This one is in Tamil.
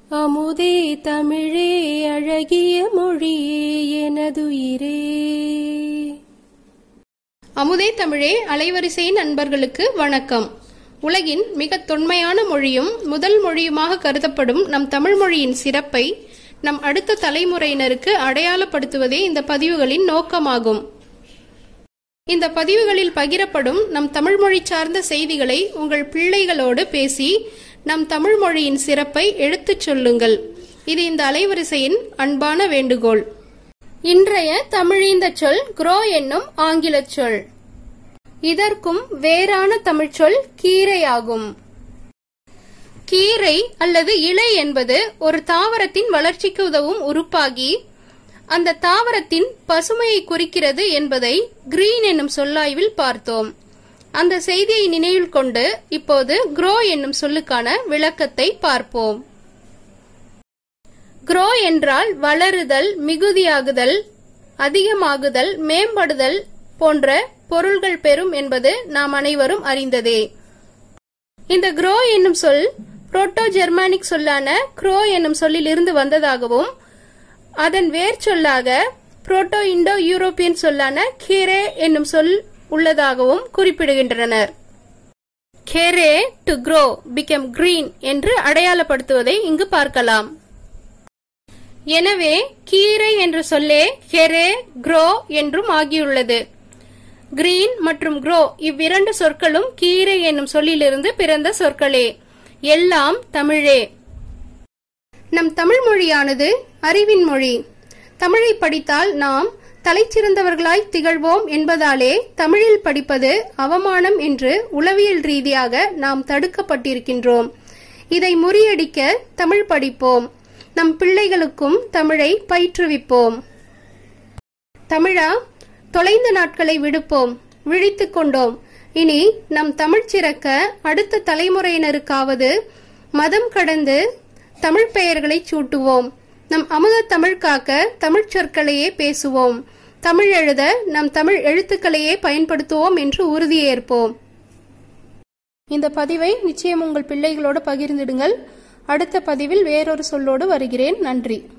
அமுதே தமிழே அழகிய மொழியே எனதுயிரே அமுதே தமிழே அலைவரிசை நண்பர்களுக்கு வணக்கம் உலகின் மிக தொன்மையான மொழியும் முதல் மொழியுமாக கருதப்படும் நம் தமிழ் மொழியின் சிறப்பை நம் அடுத்த தலைமுறையினருக்கு அடையாளப்படுத்துவதே இந்த பதிவுகளின் நோக்கமாகும் இந்த பதிவுகளில் பகிரப்படும் நம் தமிழ் மொழி சார்ந்த செய்திகளை உங்கள் பிள்ளைகளோடு பேசி நம் தமிழ் மொழியின் சிறப்பை எடுத்துச் சொல்லுங்கள் இது இந்த அலைவரிசையின் அன்பான வேண்டுகோள் இன்றைய தமிழீந்த சொல் குரோ என்னும் ஆங்கிலச் சொல் இதற்கும் வேறான தமிழ்ச்சொல் கீரையாகும் கீரை அல்லது இலை என்பது ஒரு தாவரத்தின் வளர்ச்சிக்கு உதவும் உறுப்பாகி அந்த தாவரத்தின் பசுமையை குறிக்கிறது என்பதை கிரீன் என்னும் சொல்லாய்வில் பார்த்தோம் அந்த செய்தியை நினைவில் கொண்டு இப்போது க்ரோ என்னும் சொல்லுக்கான விளக்கத்தை பார்ப்போம் க்ரோ என்றால் வளருதல் மிகுதியாகுதல் அதிகமாகுதல் மேம்படுதல் போன்ற பொருள்கள் பெறும் என்பது நாம் அனைவரும் அறிந்ததே இந்த க்ரோ என்னும் சொல் புரோட்டோ ஜெர்மானிக் சொல்லான க்ரோ என்னும் சொல்லிலிருந்து வந்ததாகவும் அதன் வேர் சொல்லாக புரோட்டோ இண்டோ யூரோப்பியன் சொல்லான கீரே என்னும் சொல் உள்ளதாகவும் குறிப்பிடுகின்றனர் கேரே டு க்ரோ பிகம் கிரீன் என்று அடையாளப்படுத்துவதை இங்கு பார்க்கலாம் எனவே கீரை என்ற சொல்லே கெரே க்ரோ என்றும் ஆகியுள்ளது கிரீன் மற்றும் க்ரோ இவ்விரண்டு சொற்களும் கீரை என்னும் சொல்லிலிருந்து பிறந்த சொற்களே எல்லாம் தமிழே நம் தமிழ் மொழியானது அறிவின் மொழி தமிழை படித்தால் நாம் தலைச்சிறந்தவர்களாய் திகழ்வோம் என்பதாலே தமிழில் படிப்பது அவமானம் என்று உளவியல் ரீதியாக நாம் தடுக்கப்பட்டிருக்கின்றோம் இதை முறியடிக்க தமிழ் படிப்போம் நம் பிள்ளைகளுக்கும் தமிழை பயிற்றுவிப்போம் தமிழா தொலைந்த நாட்களை விடுப்போம் விழித்துக் கொண்டோம் இனி நம் தமிழ் சிறக்க அடுத்த தலைமுறையினருக்காவது மதம் கடந்து தமிழ் பெயர்களை சூட்டுவோம் நம் அமுத தமிழ் காக்க தமிழ் சொற்களையே பேசுவோம் தமிழ் எழுத நம் தமிழ் எழுத்துக்களையே பயன்படுத்துவோம் என்று உறுதியேற்போம் இந்த பதிவை நிச்சயம் உங்கள் பிள்ளைகளோடு பகிர்ந்திடுங்கள் அடுத்த பதிவில் வேறொரு சொல்லோடு வருகிறேன் நன்றி